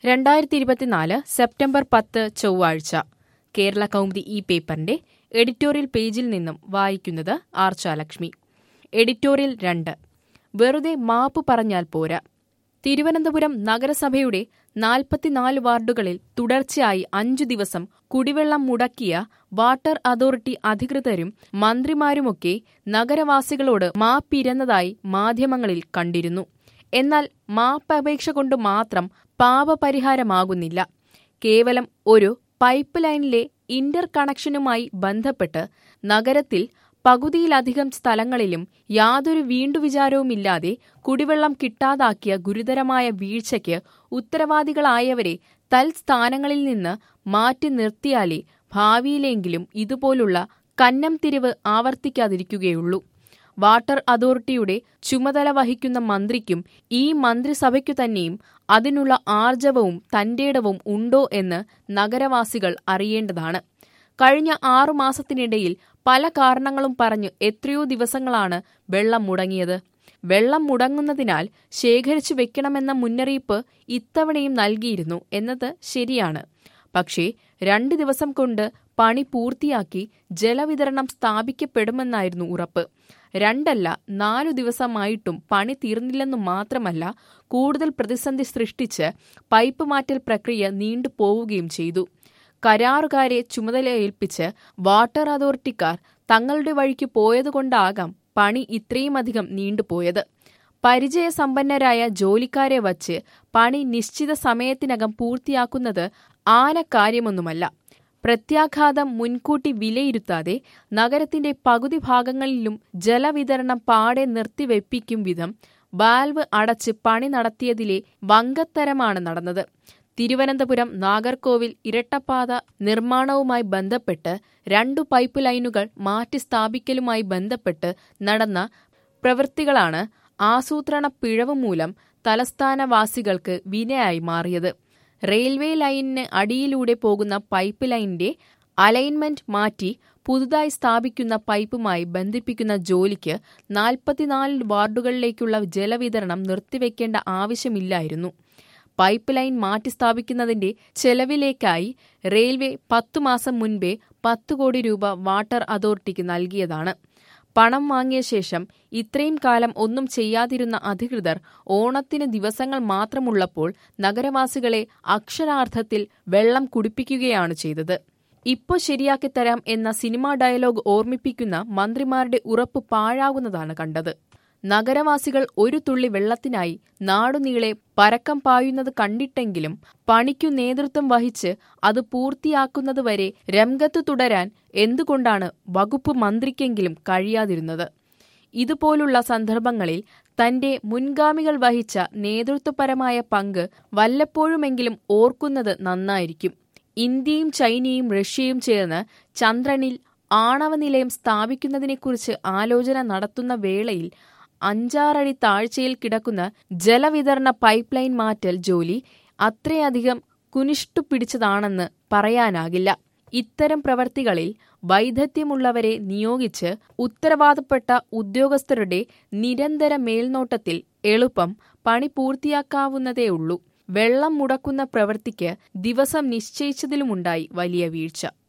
രണ്ടായിരത്തി ഇരുപത്തിനാല് സെപ്റ്റംബർ പത്ത് ചൊവ്വാഴ്ച കേരള കൗമുദി ഈ പേപ്പറിന്റെ എഡിറ്റോറിയൽ പേജിൽ നിന്നും വായിക്കുന്നത് ആർച്ചാലക്ഷ്മി എഡിറ്റോറിയൽ രണ്ട് വെറുതെ മാപ്പ് പറഞ്ഞാൽ പോരാ തിരുവനന്തപുരം നഗരസഭയുടെ നാൽപ്പത്തിനാല് വാർഡുകളിൽ തുടർച്ചയായി അഞ്ചു ദിവസം കുടിവെള്ളം മുടക്കിയ വാട്ടർ അതോറിറ്റി അധികൃതരും മന്ത്രിമാരുമൊക്കെ നഗരവാസികളോട് മാപ്പിരന്നതായി മാധ്യമങ്ങളിൽ കണ്ടിരുന്നു എന്നാൽ മാപ്പപേക്ഷ കൊണ്ട് മാത്രം പാപപരിഹാരമാകുന്നില്ല കേവലം ഒരു പൈപ്പ് ലൈനിലെ ഇന്റർ കണക്ഷനുമായി ബന്ധപ്പെട്ട് നഗരത്തിൽ പകുതിയിലധികം സ്ഥലങ്ങളിലും യാതൊരു വീണ്ടുവിചാരവുമില്ലാതെ കുടിവെള്ളം കിട്ടാതാക്കിയ ഗുരുതരമായ വീഴ്ചയ്ക്ക് ഉത്തരവാദികളായവരെ തൽസ്ഥാനങ്ങളിൽ നിന്ന് മാറ്റി നിർത്തിയാലേ ഭാവിയിലെങ്കിലും ഇതുപോലുള്ള കന്നം തിരിവ് ആവർത്തിക്കാതിരിക്കുകയുള്ളൂ വാട്ടർ അതോറിറ്റിയുടെ ചുമതല വഹിക്കുന്ന മന്ത്രിക്കും ഈ മന്ത്രിസഭയ്ക്കു തന്നെയും അതിനുള്ള ആർജവവും തന്റേടവും ഉണ്ടോ എന്ന് നഗരവാസികൾ അറിയേണ്ടതാണ് കഴിഞ്ഞ ആറു മാസത്തിനിടയിൽ പല കാരണങ്ങളും പറഞ്ഞ് എത്രയോ ദിവസങ്ങളാണ് വെള്ളം മുടങ്ങിയത് വെള്ളം മുടങ്ങുന്നതിനാൽ ശേഖരിച്ചു വെക്കണമെന്ന മുന്നറിയിപ്പ് ഇത്തവണയും നൽകിയിരുന്നു എന്നത് ശരിയാണ് പക്ഷേ രണ്ട് ദിവസം കൊണ്ട് പണി പൂർത്തിയാക്കി ജലവിതരണം സ്ഥാപിക്കപ്പെടുമെന്നായിരുന്നു ഉറപ്പ് രണ്ടല്ല നാലു ദിവസമായിട്ടും പണി തീർന്നില്ലെന്നു മാത്രമല്ല കൂടുതൽ പ്രതിസന്ധി സൃഷ്ടിച്ച് പൈപ്പ് മാറ്റൽ പ്രക്രിയ നീണ്ടുപോവുകയും ചെയ്തു കരാറുകാരെ ചുമതലയേൽപ്പിച്ച് വാട്ടർ അതോറിറ്റിക്കാർ തങ്ങളുടെ വഴിക്ക് പോയതുകൊണ്ടാകാം പണി ഇത്രയുമധികം നീണ്ടുപോയത് പരിചയസമ്പന്നരായ ജോലിക്കാരെ വച്ച് പണി നിശ്ചിത സമയത്തിനകം പൂർത്തിയാക്കുന്നത് ആന കാര്യമൊന്നുമല്ല പ്രത്യാഘാതം മുൻകൂട്ടി വിലയിരുത്താതെ നഗരത്തിന്റെ പകുതി ഭാഗങ്ങളിലും ജലവിതരണം പാടെ നിർത്തിവെപ്പിക്കും വിധം വാൽവ് അടച്ച് പണി നടത്തിയതിലെ വങ്കത്തരമാണ് നടന്നത് തിരുവനന്തപുരം നാഗർകോവിൽ ഇരട്ടപ്പാത നിർമ്മാണവുമായി ബന്ധപ്പെട്ട് രണ്ടു പൈപ്പ് ലൈനുകൾ മാറ്റി സ്ഥാപിക്കലുമായി ബന്ധപ്പെട്ട് നടന്ന പ്രവൃത്തികളാണ് ആസൂത്രണ പിഴവ് മൂലം തലസ്ഥാനവാസികൾക്ക് വിനയായി മാറിയത് റെയിൽവേ ലൈനിന് അടിയിലൂടെ പോകുന്ന പൈപ്പ് ലൈനിന്റെ അലൈൻമെന്റ് മാറ്റി പുതുതായി സ്ഥാപിക്കുന്ന പൈപ്പുമായി ബന്ധിപ്പിക്കുന്ന ജോലിക്ക് നാൽപ്പത്തിനാല് വാർഡുകളിലേക്കുള്ള ജലവിതരണം നിർത്തിവെക്കേണ്ട ആവശ്യമില്ലായിരുന്നു പൈപ്പ് ലൈൻ മാറ്റി സ്ഥാപിക്കുന്നതിന്റെ ചെലവിലേക്കായി റെയിൽവേ പത്തു മാസം മുൻപേ പത്ത് കോടി രൂപ വാട്ടർ അതോറിറ്റിക്ക് നൽകിയതാണ് പണം വാങ്ങിയ ശേഷം ഇത്രയും കാലം ഒന്നും ചെയ്യാതിരുന്ന അധികൃതർ ഓണത്തിന് ദിവസങ്ങൾ മാത്രമുള്ളപ്പോൾ നഗരവാസികളെ അക്ഷരാർത്ഥത്തിൽ വെള്ളം കുടിപ്പിക്കുകയാണ് ചെയ്തത് ഇപ്പോ ശരിയാക്കിത്തരാം എന്ന സിനിമാ ഡയലോഗ് ഓർമ്മിപ്പിക്കുന്ന മന്ത്രിമാരുടെ ഉറപ്പ് പാഴാകുന്നതാണ് കണ്ടത് നഗരവാസികൾ ഒരു തുള്ളി വെള്ളത്തിനായി നാടുനീളെ പരക്കം പായുന്നത് കണ്ടിട്ടെങ്കിലും പണിക്കു നേതൃത്വം വഹിച്ച് അത് പൂർത്തിയാക്കുന്നതുവരെ രംഗത്തു തുടരാൻ എന്തുകൊണ്ടാണ് വകുപ്പ് മന്ത്രിക്കെങ്കിലും കഴിയാതിരുന്നത് ഇതുപോലുള്ള സന്ദർഭങ്ങളിൽ തന്റെ മുൻഗാമികൾ വഹിച്ച നേതൃത്വപരമായ പങ്ക് വല്ലപ്പോഴുമെങ്കിലും ഓർക്കുന്നത് നന്നായിരിക്കും ഇന്ത്യയും ചൈനയും റഷ്യയും ചേർന്ന് ചന്ദ്രനിൽ ആണവ നിലയം സ്ഥാപിക്കുന്നതിനെക്കുറിച്ച് ആലോചന നടത്തുന്ന വേളയിൽ അഞ്ചാറടി താഴ്ചയിൽ കിടക്കുന്ന ജലവിതരണ പൈപ്പ് ലൈൻ മാറ്റൽ ജോലി അത്രയധികം കുനിഷ്ടു പിടിച്ചതാണെന്ന് പറയാനാകില്ല ഇത്തരം പ്രവർത്തികളിൽ വൈദഗ്ധ്യമുള്ളവരെ നിയോഗിച്ച് ഉത്തരവാദപ്പെട്ട ഉദ്യോഗസ്ഥരുടെ നിരന്തര മേൽനോട്ടത്തിൽ എളുപ്പം പണി പൂർത്തിയാക്കാവുന്നതേയുള്ളൂ വെള്ളം മുടക്കുന്ന പ്രവൃത്തിക്ക് ദിവസം നിശ്ചയിച്ചതിലുമുണ്ടായി വലിയ വീഴ്ച